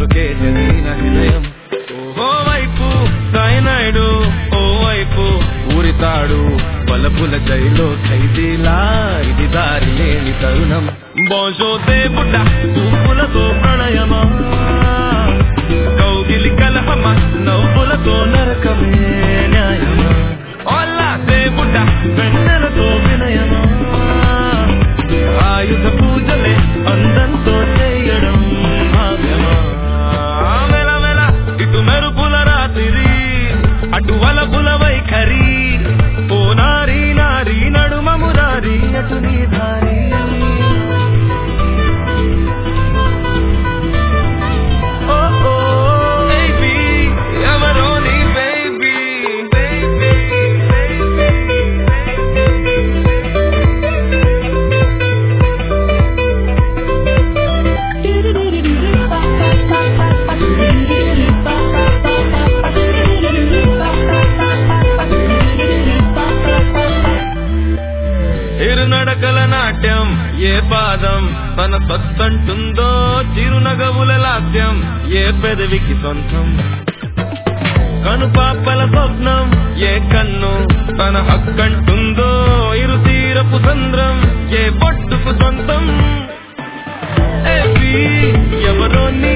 అందుకే చదివిన హృదయం ఓ వైపు సాయనాయుడు ఓ వైపు ఊరితాడు బలపుల జైలో ఖైదీలా ఇది దారి లేని తరుణం బోజోతే బుడ్డ చూపులతో ప్రణయమా కౌగిలి కలహమ నవ్వులతో నరకమే న్యాయమా ఓల్లాసే బుడ్డ వెన్నెలతో వినయమా ఆయుధ పూజలే అందంతో చేయడం భావ్యమా మెల మెల ఇటు మెరుపుల రాత్రి అటు వలపుల వైఖరి ఓ నారీ నారీ నడుమము దారి అటు నీ దారి ఓ ఓ బేబీ ఎవరో నీ బేబీ బేబీ ఇరునడకల నాట్యం ఏ పాదం తన సత్తంటుందో చిరునగవుల లాస్యం ఏ పెదవికి సొంతం కనుపాపల స్వప్నం ఏ కన్ను తన హక్కంటుందో ఇరు తీరపు సంద్రం ఏ బొట్టుకు సొంతం ఏపీ ఎవరో నీ